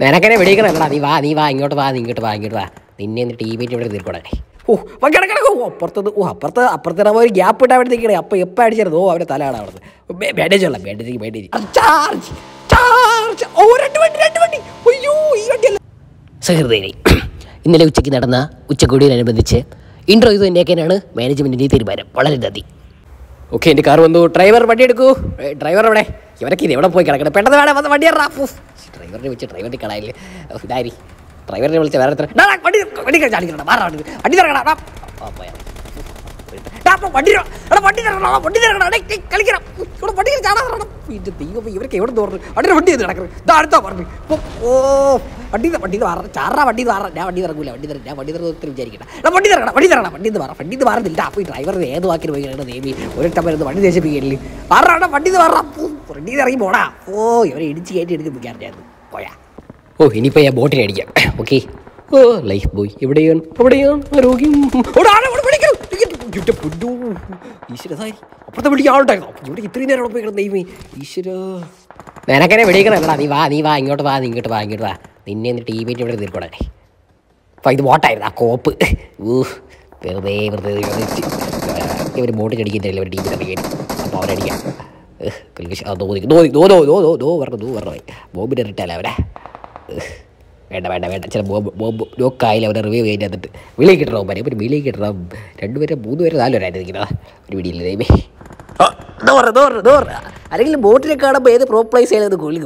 നിനക്കെന്നെ വെടിക്കണല്ലടാ നീ വാ നീ വാ ഇങ്ങോട്ട് വാ നീ ഇങ്ങോട്ട് വാ ഇങ്ങോട്ട് വാ നിന്നെ ഒന്ന് ടി വിയിട്ട് ഇവിടെ തീർക്കണേ ഓ വാ, കിടക്ക്, കിടക്ക്. ഓ അപ്പുറത്തത് ഓ അപ്പുറത്ത് അപ്പുറത്ത് ഒരു ഗ്യാപ്പ് ഇട്ട് അവിടെ നിൽക്കണേ അപ്പം എപ്പോൾ അടിച്ചത് ഓ അവൻ്റെ തലയാണ് അവിടെ ബാൻഡേജ് ഉള്ള ബാൻഡേജ് ബാൻഡേജ് ചാർജ് ചാർജ് ഓ രണ്ട് വണ്ടി രണ്ട് വണ്ടി അയ്യോ ഈ വണ്ടിയല്ല സഹൃദയനെ ഇന്നലെ ഉച്ചയ്ക്ക് നടന്ന ഉച്ചകോടിയോടനുബന്ധിച്ച് ഇൻട്രോ ഇത് തന്നെയൊക്കെയാണ് മാനേജ്മെൻറ്റിൻ്റെ തീരുമാനം വളരെ നന്ദി ഓക്കെ എൻ്റെ കാർ വന്നു ഡ്രൈവർ വണ്ടി എടുക്കൂ ഏ, ഡ്രൈവർ അവിടെ ഇവരൊക്കെ ഇത് എവിടെ പോയി കിടക്കണം പെട്ടെന്ന് വേണം വന്ന് വണ്ടി ഇറങ്ങാം ഡ്രൈവറിനെ വിളിച്ച് ഡ്രൈവറിൻ്റെ കടയിൽ ഇതായി ഡ്രൈവറിനെ വിളിച്ച് വേറെ എത്ര ഡാ, ഡാ, വണ്ടി വണ്ടി ചാടിക്കണം മാറാ വണ്ടി വണ്ടി തിറങ്ങണം ഡാ. ആ, പോയാ. ഡാ, അപ്പൊ വണ്ടി ഇറ- എടാ, വണ്ടി തിറങ്ങണം, ആ, വണ്ടി തിറങ്ങണം, ഡേയ്, ഡേയ്, കളിക്കണം ഇവിടെ വണ്ടി ചാടാൻ തരണം ഇത് ദൈവം ഇവർക്ക് എവിടെ തോന്നുന്നു വണ്ടിയുടെ വണ്ടി ചെയ്ത് കിടക്കുന്നത് ഇതാ അടുത്താ പറഞ്ഞു ഇപ്പൊ, ഓ വണ്ടി വണ്ടി മാറ ചാറാ വണ്ടി മാറ ഞാൻ വണ്ടി ഇറങ്ങൂല വണ്ടി തരാം ഞാൻ വണ്ടി ഇറങ്ങുന്ന വിചാരിക്കട്ടെ എടാ, വണ്ടി ഇറങ്ങണം വണ്ടി ഇറങ്ങണം വണ്ടി മാറാം വണ്ടി മാറുന്നില്ല അപ്പോൾ ഈ ഡ്രൈവർ ഏത് വാക്കിന് പോയി കിടക്കണം ദേവി ഒരിട്ടം വരുന്നത് വണ്ടി ദേശിപ്പിക്കല്ലേ മാറാ വണ്ടി മാറാം വണ്ടി ഇറങ്ങി പോടാ ഓ ഇവരെ ഇടിച്ച് കയറ്റി എടുക്കുമ്പോൾ പോയാ ഓ ഇനിയിപ്പോൾ ഞാൻ ബോട്ടിൽ അടിക്കാം ഓക്കെ ഓ ലൈഫ് ബോയ് എവിടെയാണ് എവിടെയാണ് ആരോഗ്യം ഓടാ, ആരാ ഇവിടെ വിളിക്കണം? ടിക്കറ്റ്. എൻ്റെ പൊന്നോ. ഈശ്വരതായി അപ്പുറത്തെ വിളിക്കാൻ ആളുണ്ടായിരുന്നു അപ്പൊ ഇവിടെ ഇത്രയും നേരം അവിടെ പോയി കിടന്ന് ദൈവമേ ഈശ്വര നിനക്കെന്നെ വെടിക്കണല്ലടാ നീ വാ നീ വാ ഇങ്ങോട്ട് വാ നീ ഇങ്ങോട്ട് വാ ഇങ്ങോട്ട് വാ നിന്നെ ഒന്ന് ടി വിയിട്ട് ഇവിടെ തീർക്കണേ അപ്പം ഇത് ബോട്ടായിരുന്നു ആ കോപ്പ് ഊ വെറുതെ വെറുതെ ഇവർ ബോട്ടിൽ അടിക്കുന്നില്ല ഇവർ ടീമിൽ ഇറങ്ങിയത് അപ്പോൾ അവരടിക്കാം ഏഹ്, കൽക്കശ- ആ, ദോ നിക്ക്, ദോ നിക്ക്, ദോ ദോ ദോ ദോ ദോ പറഞ്ഞു ദോ പറഞ്ഞു ബോംബിൻ്റെ റിട്ടല്ല അവരെ ഏഹ്, വേണ്ട വേണ്ട വേണ്ട ചില ബോംബ് ബോംബ് ലോക്കായാലും അവരെ റിവ്യൂ ചെയ്യാൻ എന്നിട്ട് വിളിയിൽ കിട്ടണം വരെ ഒരു വിളിയിൽ കിട്ടണം രണ്ടുപേരെ മൂന്ന് പേര് നാല് പേരായിരുന്നു നിൽക്കുന്നത് ഒരു വീടിയിൽ ദൈവമേ ആ, ഡോറ് ഡോറ് ഡോറ് അല്ലെങ്കിൽ ബോട്ടിനെ കാണുമ്പോൾ ഏത് പ്രോ പ്ലേസ് ചെയ്തത് കൊള്ളിക്കും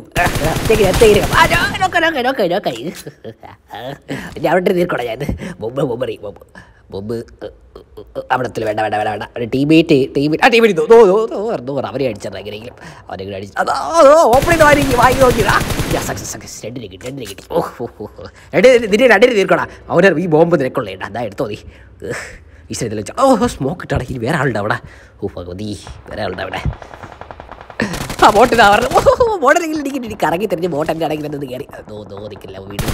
ഞാൻ അവിടെ തീർക്കോളാം ഞാൻ ബൊമ്പ് ബൊമ്പറി ബൊമ്പ് ബൊമ്പ് അവിടെ വേണ്ട വേണ്ട വേണ്ട വേണ്ട ഒരു ടീമേറ്റ് ടീമേറ്റ് ആ ടീമേറ്റ് ദോ ദോ ദോ ദോ അവരെ അടിച്ചത് എങ്ങനെയെങ്കിലും അവരെ അടിച്ചു അതോ അതോ ഓപ്പൺ ചെയ്ത് വാങ്ങി വാങ്ങി നോക്കിയതാ സക്സസ് സക്സസ് രണ്ടിന് കിട്ടി രണ്ടിന് കിട്ടി ഓ ഓ ഓ രണ്ട് നിന്റെ രണ്ടിന് തീർക്കോടാ അവരെ ഈ ബോംബ് നിനക്കുള്ളേണ്ട അതാ എടുത്തോ നീ ഈശ്വരത്തിൽ വെച്ചാൽ ഓ സ്മോക്ക് ഇട്ടാണ് ഇനി വേറെ ആളുണ്ട് അവിടെ ഓ ഭഗവതി വേറെ ആളുണ്ട് അവിടെ ആ ബോട്ട് ഇതാ പറഞ്ഞു ഓ ബോട്ടെങ്കിലും ഇടിക്കിട്ട് ഇനി കറങ്ങി തിരിഞ്ഞ് ബോട്ട് എൻ്റെ അടങ്ങി തന്നെ കയറി ദോ ദോ നിൽക്കില്ല വീട്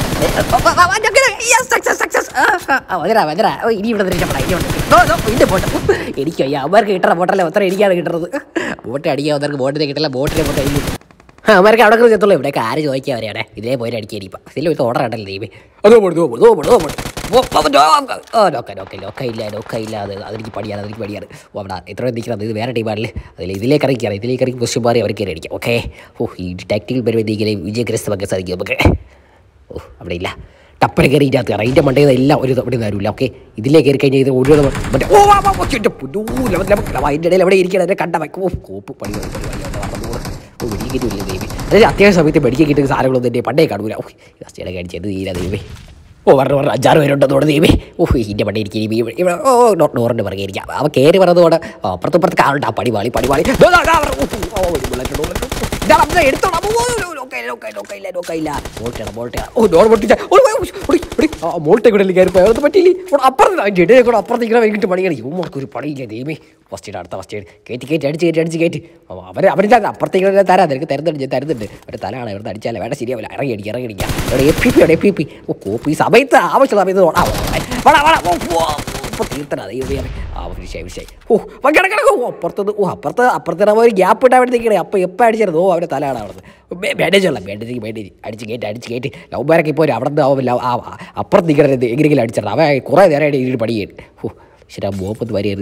വതരാ വതരാ ഓ ഇനി ഇവിടെ തിരിച്ചപ്പെടാ ഇനി ഇവിടെ ദോ, ദോ, ഇതിന്റെ ബോട്ട് എനിക്ക് അയ്യ അവർക്ക് കിട്ടണ ബോട്ടല്ലേ എത്ര എനിക്കാണ് കിട്ടുന്നത് ബോട്ട് അടിക്കാൻ അവർക്ക് ബോട്ടിനെ കിട്ടില്ല ബോട്ടിനെ ബോട്ട് അടിക്കും ആ അവർക്ക് അവിടെ കിടന്ന് ചെത്തുള്ളൂ ഇവിടെയൊക്കെ ആര് ചോദിക്കുക അവരെ അവിടെ ഇതിലേ പോയി അടിക്കാൻ ഇപ്പം ഇതിൽ ഒരു ഓർഡർ ഉണ്ടല്ലോ ദൈവം അതോ പോടും ദോ പോടും ദോ പോടും ദോ പോടും ഓ നോക്ക നോക്ക നോക്ക ഇല്ല നോക്ക ഇല്ല അത് അതെനിക്ക് പടിയാണ് അതെനിക്ക് പടിയാണ് ഓ അവിടെ എത്ര നിൽക്കുന്നത് ഇത് വേറെ ടീമാണല്ലേ അതിൽ ഇതിലേക്ക് ഇറങ്ങിയാണ് ഇതിലേക്ക് ഇറങ്ങി ക്വസ്റ്റ്യൻ മാറി അവർ കയറി അടിക്കാം ഓക്കെ ഓ ഈ ടാക്ടിക്കൽ പരിപാടിയിലെ വിജയഗ്രസ്തമാക്കാൻ സാധിക്കും നമുക്ക് ഓ അവിടെ ഇല്ല ടപ്പര കയറി ഇതിനകത്ത് കയറാം ഇതിൻ്റെ മണ്ടയിൽ എല്ലാം ഒരു അവിടെ നേരമില്ല ഓക്കെ ഇതിലേക്ക് കയറി കഴിഞ്ഞാൽ ഇത് ഒരു മറ്റേ ഓ വാ, വാ, വാ, എൻ്റെ പൊന്നൂ, ലെവൽ, ലെവൽ, ലെവൽ. അതിൻ്റെ ഇടയിൽ എവിടെ ഇരിക്കണം എന്നെ കണ്ട വയ്ക്കും ഓ കോപ്പ് പണി പണി പണി പണി അവിടെ വന്നു പോണ്. ഓ വെടിക്കിട്ടില്ല ദൈവം അതായത് അത്യാവശ്യ സമയത്ത് മെഡിക്കൽ കിട്ടുന്ന സാധനങ്ങളൊന്നും എൻ്റെ പണ്ടേ കാണൂല ഓ കസ്റ്റയുടെ കാണിച്ചത് തീരാ ദൈവമേ ഓ പറഞ്ഞു പറഞ്ഞു അഞ്ചാറ് പേരുണ്ടെന്ന് തോന്നുന്നു ദൈവമേ ഓ ഇതിൻ്റെ പണി ഇരിക്കും ഇനി ഇവിടെ ഇവിടെ ഓ ഡോ- ഡോറിൻ്റെ പുറകെ ഇരിക്കാം അവ കയറി പറഞ്ഞതുകൊണ്ട് അപ്പുറത്ത് ഇപ്പുറത്ത് കാളുണ്ട് ആ പടി വാളി പടി വാളി ദോ, ദാ, ദാ, അവർ, ഓ, ഓ, ഒരു bullet, bullet. ഇതാ, അമ്മ എടുത്തോളാം. ഓ, ഓ, ഓ, നോക്കയില്ല, നോക്കയില്ല, നോക്കയില്ല, നോക്കയില്ല. മോൾട്ടയാണ്, മോൾട്ടയാണ്. ഓ, ഡോർ പൊട്ടിച്ച. ഓടി, ഓടി, ഓടി, ഓടി. ആ, മോൾട്ടെ കൂടെ അല്ലേ കയറി പോയി. അതൊന്നും പറ്റിയില്ലേ? ഇവിടെ അപ്പുറത്ത് അതിൻ്റെ ഇടയിൽ കൂടെ അപ്പുറത്ത് ഇങ്ങനെ വൈകിട്ട് പണി കളി ഉമ്മർക്ക് ഒരു പണിയില്ല ദൈവമേ ഫസ്റ്റ് എയ്ഡ് അടുത്ത ഫസ്റ്റ് എയ്ഡ് കയറ്റി കയറ്റി അടിച്ച് കയറ്റി അടിച്ച് കയറ്റി അവർ അവരില്ല അപ്പുറത്തേക്ക് ഇങ്ങനെ തരാം നിനക്ക് തരുന്നുണ്ട് ഞാൻ തരുന്നുണ്ട് ഒരു തലാണ് ഇവിടുന്ന് അടിച്ചാലേ വേണ്ട ശരിയാവില്ല ഇറങ്ങി അടിക്കുക ഇറങ്ങി അടിക്കുക ഇവിടെ എ പി പി ഇവിടെ എ പി പി ഓ കോപ്പി ഈ സമയത്ത് ആവശ്യ സമയത്ത് ഓടാ വേടാ വേടാ ഓ ഓ, ഇപ്പൊ തീർത്തടാ ദൈവമേ ആ വിഷയം വിഷയം ഓ കിടക്കിടക്കും ഓ അപ്പുറത്തത് ഓ അപ്പുറത്ത് അപ്പുറത്ത് ഒരു ഗ്യാപ്പ് ഇട്ടാൻ വേണ്ടി നിൽക്കണേ അപ്പോൾ എപ്പോൾ അടിച്ചത് ഓ അവൻ്റെ തലയാണ് അവിടെ ബാൻഡേജ് ഉള്ള ബാൻഡേജ് ബാൻഡേജ് അടിച്ച് കയറ്റി അടിച്ച് കയറ്റി ലവ്മാരൊക്കെ ഇപ്പോൾ അവിടെ നിന്ന് അവൻ ലവ്- ആ ആ അപ്പുറത്ത് നിൽക്കണത് എങ്ങനെയെങ്കിലും അടിച്ചിട്ട് അവൻ കുറേ നേരമായിട്ട് ഇതിന് പണി ചെയ്യും ഓ ശരി ആ ബോംബ് വരി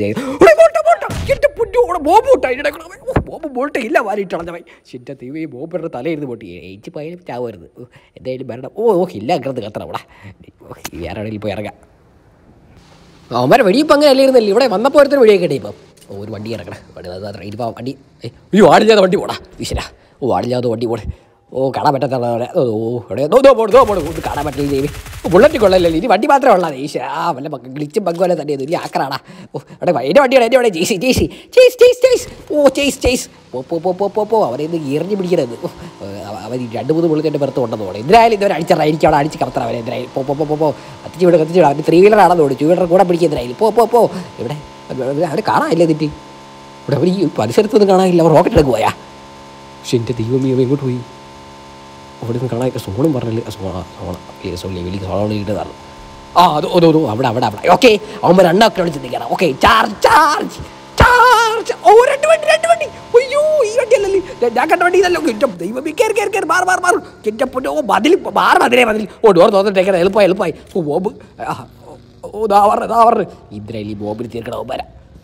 ബോംബ് ബോൾട്ട് ഇല്ല വാരിയിട്ടളഞ്ഞവൻ ശരി തീവി ബോംബിയുടെ തലയിരുന്ന് പൊട്ടി ഏച്ചി പയ്യനും ചാവരുത് ഓ, എന്തായാലും മരണം ഓ ഓ ഇല്ല കിടന്ന് കത്തണം അവിടെ ഓ, ഈ വേറെ എവിടെയെങ്കിലും പോയി ഇറങ്ങാം അവന്മാരെ വെടിയിപ്പം അങ്ങനെ അല്ലായിരുന്നല്ലോ ഇവിടെ വന്നപ്പോൾ ഒരുത്തരം വെടിയൊക്കെ ഇട്ടേ ഇപ്പം ഓ ഒരു വണ്ടി ഇറക്കണം വണ്ടി അത് അത്ര ഇനിയിപ്പോൾ വണ്ടി ഏയ്, അയ്യോ ആടില്ലാതെ വണ്ടി പോടാ ഈശ്വര ഓ ആടില്ലാതെ വണ്ടി പോടെ ഓ കാണാൻ പറ്റാത്ത ഓ എവിടെ ദോ ദോ പോട് ദോ പോട് ഇത് കാണാൻ പറ്റില്ല ദേവി ബുള്ളറ്റ് കൊള്ളല്ലോ ഇനി വണ്ടി മാത്രമേ ഉള്ളത് ഈശ്വര ആ വല്ല ഗ്ലിച്ചും ബഗ് പോലെ തന്നെ ഇനി ആക്കറാടാ ഓ അവിടെ എൻ്റെ വണ്ടിയാണ് എൻ്റെ വണ്ടി ചേസി ചേസി ചേസ് ചേസ് ചേസ് ഓ ചേസ് ചേസ് പോ പോ പോ പോ പോ പോ അവനെ ഇന്ന് എറിഞ്ഞ് പിടിക്കരുത് ഓ, അവ- അവൻ ഈ രണ്ട് മൂന്ന് ബുള്ളറ്റ് എൻ്റെ പുറത്ത് കൊണ്ടെന്ന് തോന്നുന്നു എന്തിനായാലും ഇതുവരെ അടിച്ചറ എനിക്ക് അവിടെ അടിച്ച് കത്തറ അവനെ എന്തിനായാലും പോ പോ പോ പോ പോ കത്തിച്ച് വിടും കത്തിച്ച് വിടും അവന് ത്രീ വീലർ ആണെന്ന് തോന്നുന്നു ടൂ വീലർ കൂടെ പിടിക്കുന്നതിനായാലും പോ പോ പോ ഇവിടെ അവനെ കാണാനില്ല തെറ്റി ഇവിടെ അവർ ഈ പരിസരത്തൊന്നും കാണാനില്ല അവർ റോക്കറ്റ് എടുക്കുക പോയാ പക്ഷെ എൻ്റെ ദൈവമേ അവൻ എങ്ങോട്ട് പോയി അവിടെ നിന്ന് കാണാൻ സോണും പറഞ്ഞില്ല സോണ സോണ വലിയ സോളി വലിയ സോള ഇട്ടതാണ് ആ അത് ഓ ഓ അവിടെ അവിടെ അവിടെ ഓക്കെ അവന്മാർ രണ്ടാക്കി വിളിച്ച് നിൽക്കണം ഓക്കെ ചാർജ് ചാർജ് ചാർജ് ഓ രണ്ട് വണ്ടി രണ്ട് വണ്ടി അയ്യോ ഈ വണ്ടി അല്ലല്ലേ ഞാൻ- ഞാൻ കണ്ട വണ്ടി ഇതല്ലോ എൻ്റെ ദൈവമേ കയറി കയറി കയറി മാറി മാറി മാറി എൻ്റെ പൊന്നോ മതിൽ മാറി മതിലേ മതിൽ ഓ ഡോർ തോന്നിട്ടേക്കണം എളുപ്പമായി എളുപ്പമായി ഓ ബോബ് ആ, ഓ ദാ പറഞ്ഞ ദാ പറഞ്ഞ് ഇതിൽ ഈ ബോബിന് തീർക്കണം വരാം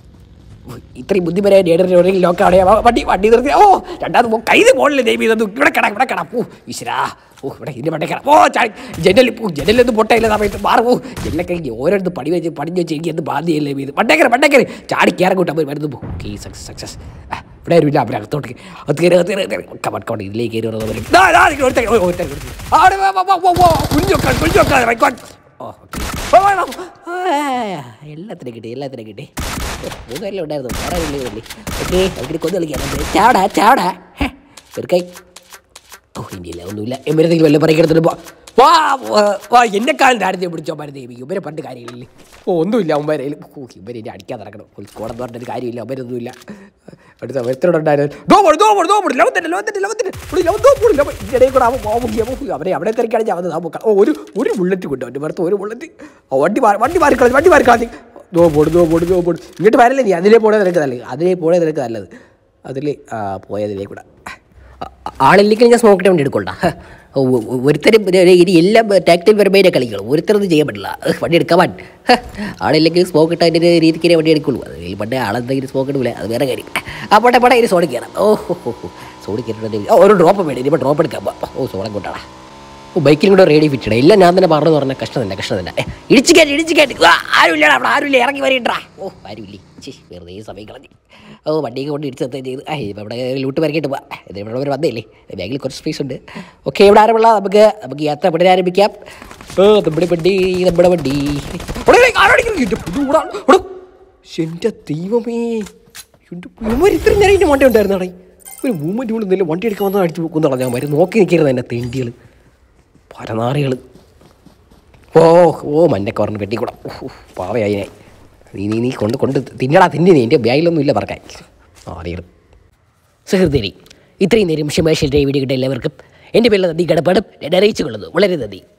ഇത്രയും ബുദ്ധിപരമായ ഡേഡറിൽ ലോക്കാണ് വണ്ടി വണ്ടി നിർത്തി ഓ രണ്ടാമത് പോ കൈത് പോണില്ല ദൈവം ഇതൊന്നും ഇവിടെ കിട ഇവിടെ കിട ഓ ഈശ്വരാ ഓ ഇവിടെ ഇതിൻ്റെ മണ്ടേ കിട ഓ ചാ ജനൽ പോ ജനലൊന്നും പൊട്ടയില്ല സമയത്ത് മാറി പോ ജനലൊക്കെ ഓരോരുത്ത് പണി വെച്ച് പണിഞ്ഞ് വെച്ച് എനിക്ക് എന്ത് ബാധ്യല്ലേ ഇത് മണ്ടേക്കര മണ്ടേക്കര ചാടി കയറി കൂട്ടാൻ പോയി മരുന്ന് പോ ഓക്കെ സക്സസ് സക്സസ് ഇവിടെ ആരുമില്ല അവരെ അകത്തോട്ട് കേ- അകത്ത് കയറി അകത്ത് കയറി അകത്ത് കയറി കമട്ട് കൗണ്ട് ഇതിലേക്ക് കയറി വരുന്നത് പോലെ. ദാ, ദാ, ഇങ്ങ് ഒരുത്തൻ, ഓ, ഒരുത്തൻ, ഒരുത്തൻ. അവിടെ വാ, വാ, വാ, വാ, വാ, കുഞ്ഞു വെക്കാൻ, കുഞ്ഞു വെക്കാൻ, my God. Oh, okay. വാ, വാ, വാ. ആ, എല്ലാത്തിനും കിട്ടി എല്ലാത്തിനും കിട്ടി മൂന്ന് പേരിലും ഉണ്ടായിരുന്നു വേറെ ഇല്ലേ ഓക്കെ നമുക്ക് കൊന്നു കളിക്കാം ചാടാ ചാടാ ഹേ, ഒരു കൈ ഓ ഇനിയില്ല ഒന്നുമില്ല എമ്മരെന്തെങ്കിലും വല്ല പറയിക്കെടുത്തിട്ട് പോ വാ വാ, വാ എന്നെക്കാളും ദാരിദ്ര്യം പിടിച്ചോ മരുന്ന് ഇവരെ പണ്ട് കാര്യമില്ലേ ഓ ഒന്നുമില്ല അവന്മാരെ ഓ ഇവരെ ഇനി അടിക്കാൻ നടക്കണം കോടം പറഞ്ഞൊരു കാര്യമില്ല അവരൊന്നുമില്ല അടുത്ത ഒരുത്തരോടുണ്ടായിരുന്നു ദോ പോട് ദോ പോട് ദോ പോട് ലവത്തിന്റെ ലവത്തിന്റെ ലവത്തിന്റെ ലവൻ ദോ പോട് ലവൻ ഇതിൻ്റെ ഇടയിൽ കൂടെ അവൻ പോകും പോകും അവരെ അവിടെ തിരക്കാണ് ഞാൻ വന്നത് നമുക്ക് ഓ ഒരു ഒരു ബുള്ളറ്റ് കൊണ്ട് അവൻ്റെ പുറത്ത് ഒരു ബുള്ളറ്റ് ഓ വണ്ടി മാറി വണ്ടി മാറി കളഞ്ഞു വണ്ടി മാറി കളഞ്ഞു ദോ പോട് ദോ പോട് ദോ പോട് ഇങ്ങോട്ട് വരല്ലേ നീ അതിലേ പോണേ നിനക്ക് നല്ലത് അതിലേ പോണേ നിനക്ക് നല്ലത് അതിൽ പോയതിലേ കൂടെ ആ- ആളില്ലെങ്കിൽ ഞാൻ സ്മോക്കിട്ട് വേണ്ടി എടുക്കൊണ്ട ഒരുത്തരും ഇനി എല്ലാം ടാക്ടൈൽ പരമായ കളിക്കണം ഒരുത്തരൊന്നും ചെയ്യാൻ പറ്റില്ല ഏഹ്, വണ്ടി എടുക്കാൻ പാൻ ആളില്ലെങ്കിൽ സ്മോക്ക് ഇട്ട് അതിൻ്റെ രീതിക്ക് വണ്ടി എടുക്കുള്ളൂ അത് കഴിഞ്ഞ് പണ്ടേ ആളെന്തെങ്കിലും സ്മോക്ക് ഇടില്ല അത് വേറെ കാര്യം ആ പോട്ടെ പോട്ടെ ഇനി സോണി കയറാം ഓ ഹോ ഹോ ഹോ സോണി കയറിയിട്ടുണ്ടെങ്കിൽ ഓ ഒരു ഡ്രോപ്പ് വേണ്ടി ഇനിയിപ്പോൾ ഡ്രോപ്പ് എടുക്കാം വാ. ഓ സോളം കൊണ്ടാടാ ഓ ബൈക്കിലും കൂടെ റേഡി ഫിറ്റ് ഇടാം എല്ലാം ഞാൻ തന്നെ പറഞ്ഞു പറഞ്ഞ കഷ്ടം തന്നെ കഷ്ടം തന്നെ ഏ, ഇടിച്ച് കയറ്റി ഇടിച്ച് കയറ്റി ആ, ആരുമില്ലടാ അവിടെ ആരുമില്ല ഇറങ്ങി വരണ്ടാ ഓ ആരുമില്ലേ ചി വെറുതെ സമയം കളഞ്ഞു ഓ വണ്ടിയൊക്കെ കൊണ്ട് ഇടിച്ച് എത്തുകയും ചെയ്ത് ആ ഇപ്പം ഇവിടെ ലൂട്ട് വരക്കിട്ട് പോവാം ഇത് ഇവിടെ വരെ വന്നേല്ലേ ബാഗിൽ കുറച്ച് സ്പേസ് ഉണ്ട് ഓക്കെ ഇവിടെ ആരുമുള്ള നമുക്ക് നമുക്ക് യാത്ര ഇവിടെ ആരംഭിക്കാം ഓ നമ്മുടെ വണ്ടി നമ്മുടെ വണ്ടി ഇവിടെ ദേ ആരടിക്കുന്നു? എൻ്റെ പുതു കൂടാ. ഇവിടെ. എൻ്റെ ദൈവമേ എൻ്റെ ഇവന്മാർ ഇത്രയും നേരം ഇതിൻ്റെ വണ്ടി ഉണ്ടായിരുന്നാടേ ഒരു മൂവ്മെൻറ്റ് കൊണ്ട് എന്തെങ്കിലും വണ്ടി എടുക്കാൻ വന്നാൽ അടിച്ച് കൊന്നോളാം ഞാൻ വരും നോക്കി നിൽക്കരുത് എൻ്റെ തെണ്ടികൾ പരനാറികൾ ഓ ഓ മഞ്ഞക്കവറിന് പെട്ടിക്കൂടാ ഓ പാവയായി ഞാൻ നീ നീ നീ കൊണ്ട് കൊണ്ട് തിന്നടാ തിന്നി നീ എൻ്റെ ബാഗിലൊന്നും ഇല്ല പറക്കാൻ ആറികൾ സുഹൃത്തിരി ഇത്രയും നേരം ഷിമേഷൽ വീഡിയോ കിട്ടിയ എല്ലാവർക്കും എൻ്റെ പേരിൽ നന്ദി കടപ്പാടും ഞാൻ അറിയിച്ചു കൊള്ളുന്നു വളരെ നന്ദി